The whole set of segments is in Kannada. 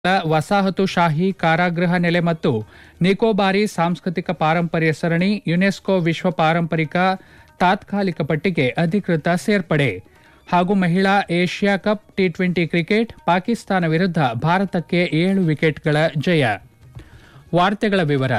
ವಸಾಹತುಶಾಹಿ ಕಾರಾಗೃಹ ನೆಲೆ ಮತ್ತು ನಿಕೋಬಾರಿ ಸಾಂಸ್ಕೃತಿಕ ಪಾರಂಪರ್ಯ ಸರಣಿ ಯುನೆಸ್ಕೋ ವಿಶ್ವ ಪಾರಂಪರಿಕ ತಾತ್ಕಾಲಿಕ ಪಟ್ಟಿಗೆ ಅಧಿಕೃತ ಸೇರ್ಪಡೆ ಹಾಗೂ ಮಹಿಳಾ Asia cup T twenty cricket Pakistan ವಿರುದ್ಧ ಭಾರತಕ್ಕೆ ಏಳು ವಿಕೆಟ್ಗಳ ಜಯ ವಾರ್ತೆಗಳ ವಿವರ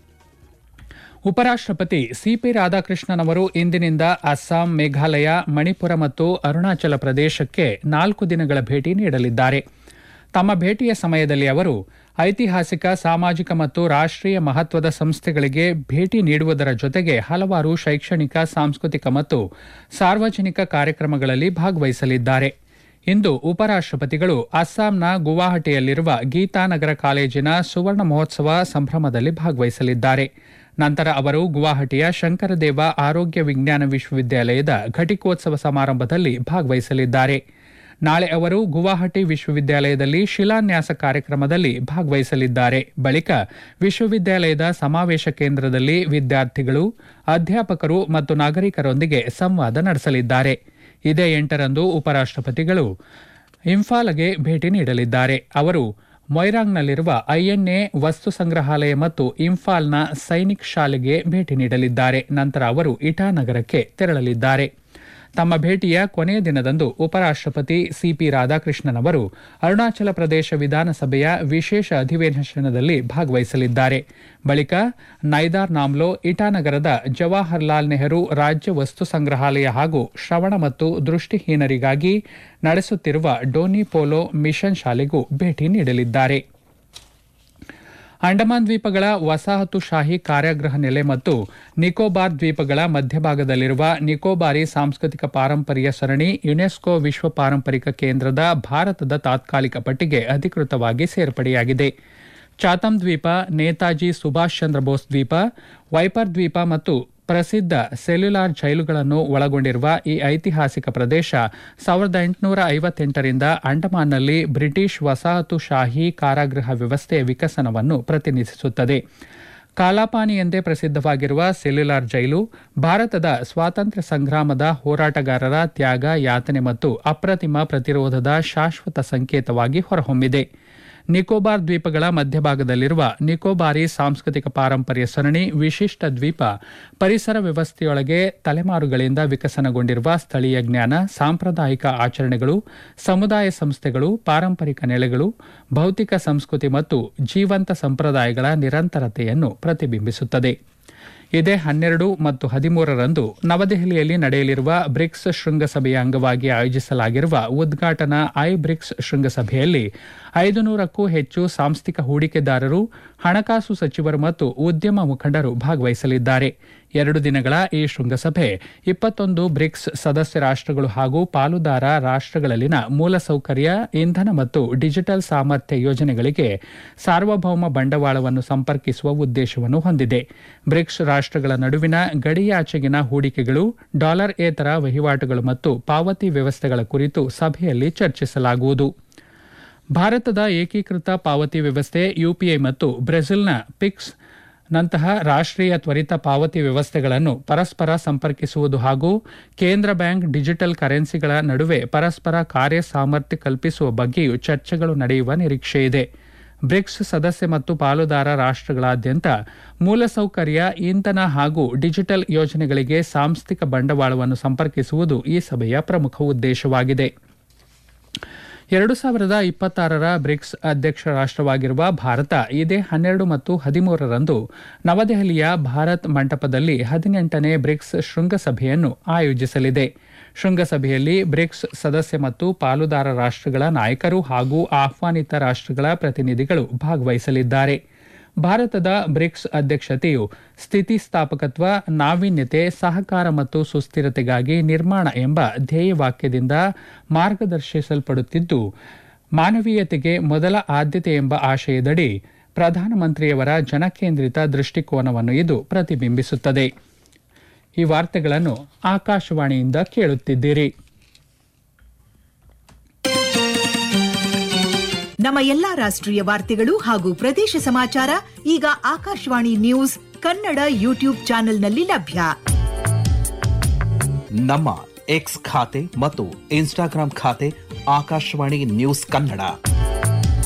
ಉಪರಾಷ್ಟ್ರಪತಿ ಸಿಪಿ ರಾಧಾಕೃಷ್ಣನ್ ಅವರು ಇಂದಿನಿಂದ ಅಸ್ಸಾಂ ಮೇಘಾಲಯ ಮಣಿಪುರ ಮತ್ತು ಅರುಣಾಚಲ ಪ್ರದೇಶಕ್ಕೆ ನಾಲ್ಕು ದಿನಗಳ ಭೇಟಿ ನೀಡಲಿದ್ದಾರೆ ತಮ್ಮ ಭೇಟಿಯ ಸಮಯದಲ್ಲಿ ಅವರು ಐತಿಹಾಸಿಕ ಸಾಮಾಜಿಕ ಮತ್ತು ರಾಷ್ಟ್ರೀಯ ಮಹತ್ವದ ಸಂಸ್ಥೆಗಳಿಗೆ ಭೇಟಿ ನೀಡುವುದರ ಜೊತೆಗೆ ಹಲವಾರು ಶೈಕ್ಷಣಿಕ ಸಾಂಸ್ಕೃತಿಕ ಮತ್ತು ಸಾರ್ವಜನಿಕ ಕಾರ್ಯಕ್ರಮಗಳಲ್ಲಿ ಭಾಗವಹಿಸಲಿದ್ದಾರೆ ಇಂದು ಉಪರಾಷ್ಟ್ರಪತಿಗಳು ಅಸ್ಸಾಂನ ಗುವಾಹಟಿಯಲ್ಲಿರುವ ಗೀತಾನಗರ ಕಾಲೇಜಿನ ಸುವರ್ಣ ಮಹೋತ್ಸವ ಸಂಭ್ರಮದಲ್ಲಿ ಭಾಗವಹಿಸಲಿದ್ದಾರೆ ನಂತರ ಅವರು ಗುವಾಹಟಿಯ ಶಂಕರದೇವ ಆರೋಗ್ಯ ವಿಜ್ಞಾನ ವಿಶ್ವವಿದ್ಯಾಲಯದ ಘಟಿಕೋತ್ಸವ ಸಮಾರಂಭದಲ್ಲಿ ಭಾಗವಹಿಸಲಿದ್ದಾರೆ ನಾಳೆ ಅವರು ಗುವಾಹಟಿ ವಿಶ್ವವಿದ್ಯಾಲಯದಲ್ಲಿ ಶಿಲಾನ್ಯಾಸ ಕಾರ್ಯಕ್ರಮದಲ್ಲಿ ಭಾಗವಹಿಸಲಿದ್ದಾರೆ ಬಳಿಕ ವಿಶ್ವವಿದ್ಯಾಲಯದ ಸಮಾವೇಶ ಕೇಂದ್ರದಲ್ಲಿ ವಿದ್ಯಾರ್ಥಿಗಳು ಅಧ್ಯಾಪಕರು ಮತ್ತು ನಾಗರಿಕರೊಂದಿಗೆ ಸಂವಾದ ನಡೆಸಲಿದ್ದಾರೆ ಇದೇ ಎಂಟರಂದು ಉಪರಾಷ್ಟ್ರಪತಿಗಳು ಇಂಫಾಲ್ಗೆ ಭೇಟಿ ನೀಡಲಿದ್ದಾರೆ ಅವರು ಮೊಯ್ರಾಂಗ್ನಲ್ಲಿರುವ ಐಎನ್ಎ ವಸ್ತು ಸಂಗ್ರಹಾಲಯ ಮತ್ತು ಇಂಫಾಲ್ನ ಸೈನಿಕ್ ಶಾಲೆಗೆ ಭೇಟಿ ನೀಡಲಿದ್ದಾರೆ ನಂತರ ಅವರು ಇಟಾನಗರಕ್ಕೆ ತೆರಳಲಿದ್ದಾರೆ ತಮ್ಮ ಭೇಟಿಯ ಕೊನೆಯ ದಿನದಂದು ಉಪರಾಷ್ಟ್ರಪತಿ ಸಿಪಿ ರಾಧಾಕೃಷ್ಣನ್ ಅವರು ಅರುಣಾಚಲ ಪ್ರದೇಶ ವಿಧಾನಸಭೆಯ ವಿಶೇಷ ಅಧಿವೇಶನದಲ್ಲಿ ಭಾಗವಹಿಸಲಿದ್ದಾರೆ ಬಳಿಕ ನೈದಾರ್ ನಾಮ್ಲೋ ಇಟಾನಗರದ ಜವಾಹರ್ಲಾಲ್ ನೆಹರು ರಾಜ್ಯ ವಸ್ತು ಸಂಗ್ರಹಾಲಯ ಹಾಗೂ ಶ್ರವಣ ಮತ್ತು ದೃಷ್ಟಿಹೀನರಿಗಾಗಿ ನಡೆಸುತ್ತಿರುವ ಡೋನಿ ಪೋಲೋ ಮಿಷನ್ ಶಾಲೆಗೂ ಭೇಟಿ ನೀಡಲಿದ್ದಾರೆ ಅಂಡಮಾನ್ ದ್ವೀಪಗಳ ವಸಾಹತುಶಾಹಿ ಕಾರ್ಯಾಗೃಹ ನೆಲೆ ಮತ್ತು ನಿಕೋಬಾರ್ ದ್ವೀಪಗಳ ಮಧ್ಯಭಾಗದಲ್ಲಿರುವ ನಿಕೋಬಾರಿ ಸಾಂಸ್ಕೃತಿಕ ಪಾರಂಪರ್ಯ ಸರಣಿ ಯುನೆಸ್ಕೋ ವಿಶ್ವ ಪಾರಂಪರಿಕ ಕೇಂದ್ರದ ಭಾರತದ ತಾತ್ಕಾಲಿಕ ಪಟ್ಟಿಗೆ ಅಧಿಕೃತವಾಗಿ ಸೇರ್ಪಡೆಯಾಗಿದೆ ಚಾತಮ್ ದ್ವೀಪ ನೇತಾಜಿ ಸುಭಾಷ್ ಚಂದ್ರ ಬೋಸ್ ದ್ವೀಪ ವೈಪರ್ ದ್ವೀಪ ಮತ್ತು ಪ್ರಸಿದ್ಧ ಸೆಲ್ಯುಲಾರ್ ಜೈಲುಗಳನ್ನು ಒಳಗೊಂಡಿರುವ ಈ ಐತಿಹಾಸಿಕ ಪ್ರದೇಶ ಸಾವಿರದ ಎಂಟುನೂರ ಐವತ್ತೆಂಟರಿಂದ ಅಂಡಮಾನ್ನಲ್ಲಿ ಬ್ರಿಟಿಷ್ ವಸಾಹತುಶಾಹಿ ಕಾರಾಗೃಹ ವ್ಯವಸ್ಥೆಯ ವಿಕಸನವನ್ನು ಪ್ರತಿನಿಧಿಸುತ್ತದೆ ಕಾಲಾಪಾನಿ ಎಂದೇ ಪ್ರಸಿದ್ಧವಾಗಿರುವ ಸೆಲ್ಯುಲಾರ್ ಜೈಲು ಭಾರತದ ಸ್ವಾತಂತ್ರ್ಯ ಸಂಗ್ರಾಮದ ಹೋರಾಟಗಾರರ ತ್ಯಾಗ ಯಾತನೆ ಮತ್ತು ಅಪ್ರತಿಮ ಪ್ರತಿರೋಧದ ಶಾಶ್ವತ ಸಂಕೇತವಾಗಿ ಹೊರಹೊಮ್ಮಿದೆ ನಿಕೋಬಾರ್ ದ್ವೀಪಗಳ ಮಧ್ಯಭಾಗದಲ್ಲಿರುವ ನಿಕೋಬಾರಿ ಸಾಂಸ್ಕೃತಿಕ ಪಾರಂಪರ್ಯ ಸರಣಿ ವಿಶಿಷ್ಟ ದ್ವೀಪ ಪರಿಸರ ವ್ಯವಸ್ಥೆಯೊಳಗೆ ತಲೆಮಾರುಗಳಿಂದ ವಿಕಸನಗೊಂಡಿರುವ ಸ್ಥಳೀಯ ಜ್ಞಾನ ಸಾಂಪ್ರದಾಯಿಕ ಆಚರಣೆಗಳು ಸಮುದಾಯ ಸಂಸ್ಥೆಗಳು ಪಾರಂಪರಿಕ ನೆಲೆಗಳು ಭೌತಿಕ ಸಂಸ್ಕೃತಿ ಮತ್ತು ಜೀವಂತ ಸಂಪ್ರದಾಯಗಳ ನಿರಂತರತೆಯನ್ನು ಪ್ರತಿಬಿಂಬಿಸುತ್ತದೆ ಇದೇ ಹನ್ನೆರಡು ಮತ್ತು ಹದಿಮೂರರಂದು ನವದೆಹಲಿಯಲ್ಲಿ ನಡೆಯಲಿರುವ ಬ್ರಿಕ್ಸ್ ಶೃಂಗಸಭೆಯ ಅಂಗವಾಗಿ ಆಯೋಜಿಸಲಾಗಿರುವ ಉದ್ಘಾಟನಾ ಐ ಬ್ರಿಕ್ಸ್ ಶೃಂಗಸಭೆಯಲ್ಲಿ ಐದು ನೂರಕ್ಕೂ ಹೆಚ್ಚು ಸಾಂಸ್ಥಿಕ ಹೂಡಿಕೆದಾರರು ಹಣಕಾಸು ಸಚಿವರು ಮತ್ತು ಉದ್ಯಮ ಮುಖಂಡರು ಭಾಗವಹಿಸಲಿದ್ದಾರೆ ಎರಡು ದಿನಗಳ ಈ ಶೃಂಗಸಭೆ ಇಪ್ಪತ್ತೊಂದು ಬ್ರಿಕ್ಸ್ ಸದಸ್ಯ ರಾಷ್ಟ್ರಗಳು ಹಾಗೂ ಪಾಲುದಾರ ರಾಷ್ಟ್ರಗಳಲ್ಲಿನ ಮೂಲಸೌಕರ್ಯ ಇಂಧನ ಮತ್ತು ಡಿಜಿಟಲ್ ಸಾಮರ್ಥ್ಯ ಯೋಜನೆಗಳಿಗೆ ಸಾರ್ವಭೌಮ ಬಂಡವಾಳವನ್ನು ಸಂಪರ್ಕಿಸುವ ಉದ್ದೇಶವನ್ನು ಹೊಂದಿದೆ ಬ್ರಿಕ್ಸ್ ರಾಷ್ಟ್ರಗಳ ನಡುವಿನ ಗಡಿಯಾಚೆಗಿನ ಹೂಡಿಕೆಗಳು ಡಾಲರ್ ಏತರ ವಹಿವಾಟುಗಳು ಮತ್ತು ಪಾವತಿ ವ್ಯವಸ್ಥೆಗಳ ಕುರಿತು ಸಭೆಯಲ್ಲಿ ಚರ್ಚಿಸಲಾಗುವುದು ಭಾರತದ ಏಕೀಕೃತ ಪಾವತಿ ವ್ಯವಸ್ಥೆ ಯುಪಿಐ ಮತ್ತು ಬ್ರೆಜಿಲ್ನ ಪಿಕ್ಸ್ ನಂತಹ ರಾಷ್ಟ್ರೀಯ ತ್ವರಿತ ಪಾವತಿ ವ್ಯವಸ್ಥೆಗಳನ್ನು ಪರಸ್ಪರ ಸಂಪರ್ಕಿಸುವುದು ಹಾಗೂ ಕೇಂದ್ರ ಬ್ಯಾಂಕ್ ಡಿಜಿಟಲ್ ಕರೆನ್ಸಿಗಳ ನಡುವೆ ಪರಸ್ಪರ ಕಾರ್ಯ ಸಾಮರ್ಥ್ಯ ಕಲ್ಪಿಸುವ ಬಗ್ಗೆಯೂ ಚರ್ಚೆಗಳು ನಡೆಯುವ ನಿರೀಕ್ಷೆಯಿದೆ ಬ್ರಿಕ್ಸ್ ಸದಸ್ಯ ಮತ್ತು ಪಾಲುದಾರ ರಾಷ್ಟ್ರಗಳಾದ್ಯಂತ ಮೂಲಸೌಕರ್ಯ ಇಂಧನ ಹಾಗೂ ಡಿಜಿಟಲ್ ಯೋಜನೆಗಳಿಗೆ ಸಾಂಸ್ಥಿಕ ಬಂಡವಾಳವನ್ನು ಸಂಪರ್ಕಿಸುವುದು ಈ ಸಭೆಯ ಪ್ರಮುಖ ಉದ್ದೇಶವಾಗಿದೆ ಎರಡು ಸಾವಿರದ ಇಪ್ಪತ್ತಾರರ ಬ್ರಿಕ್ಸ್ ಅಧ್ಯಕ್ಷ ರಾಷ್ಟ್ರವಾಗಿರುವ ಭಾರತ ಇದೇ ಹನ್ನೆರಡು ಮತ್ತು ಹದಿಮೂರರಂದು ನವದೆಹಲಿಯ ಭಾರತ್ ಮಂಟಪದಲ್ಲಿ ಹದಿನೆಂಟನೇ ಬ್ರಿಕ್ಸ್ ಶೃಂಗಸಭೆಯನ್ನು ಆಯೋಜಿಸಲಿದೆ ಶೃಂಗಸಭೆಯಲ್ಲಿ ಬ್ರಿಕ್ಸ್ ಸದಸ್ಯ ಮತ್ತು ಪಾಲುದಾರ ರಾಷ್ಟ್ರಗಳ ನಾಯಕರು ಹಾಗೂ ಆಹ್ವಾನಿತ ರಾಷ್ಟ್ರಗಳ ಪ್ರತಿನಿಧಿಗಳು ಭಾಗವಹಿಸಲಿದ್ದಾರೆ ಭಾರತದ ಬ್ರಿಕ್ಸ್ ಅಧ್ಯಕ್ಷತೆಯು ಸ್ಥಿತಿಸ್ಥಾಪಕತ್ವ ನಾವೀನ್ಯತೆ ಸಹಕಾರ ಮತ್ತು ಸುಸ್ಥಿರತೆಗಾಗಿ ನಿರ್ಮಾಣ ಎಂಬ ಧ್ಯೇಯವಾಕ್ಯದಿಂದ ಮಾರ್ಗದರ್ಶಿಸಲ್ಪಡುತ್ತಿದ್ದು ಮಾನವೀಯತೆಗೆ ಮೊದಲ ಆದ್ಯತೆ ಎಂಬ ಆಶಯದಡಿ ಪ್ರಧಾನಮಂತ್ರಿಯವರ ಜನಕೇಂದ್ರಿತ ದೃಷ್ಟಿಕೋನವನ್ನು ಇದು ಪ್ರತಿಬಿಂಬಿಸುತ್ತದೆ ಈ ವಾರ್ತೆಗಳನ್ನು ಆಕಾಶವಾಣಿಯಿಂದ ಕೇಳುತ್ತಿದ್ದೀರಿ ನಮ್ಮ ಎಲ್ಲಾ ರಾಷ್ಟ್ರೀಯ ವಾರ್ತೆಗಳು ಹಾಗೂ ಪ್ರದೇಶ ಸಮಾಚಾರ ಈಗ ಆಕಾಶವಾಣಿ ನ್ಯೂಸ್ ಕನ್ನಡ ಯೂಟ್ಯೂಬ್ ಚಾನೆಲ್ನಲ್ಲಿ ಲಭ್ಯ ನಮ್ಮ ಎಕ್ಸ್ ಖಾತೆ ಮತ್ತು ಇನ್ಸ್ಟಾಗ್ರಾಂ ಖಾತೆ ಆಕಾಶವಾಣಿ ನ್ಯೂಸ್ ಕನ್ನಡ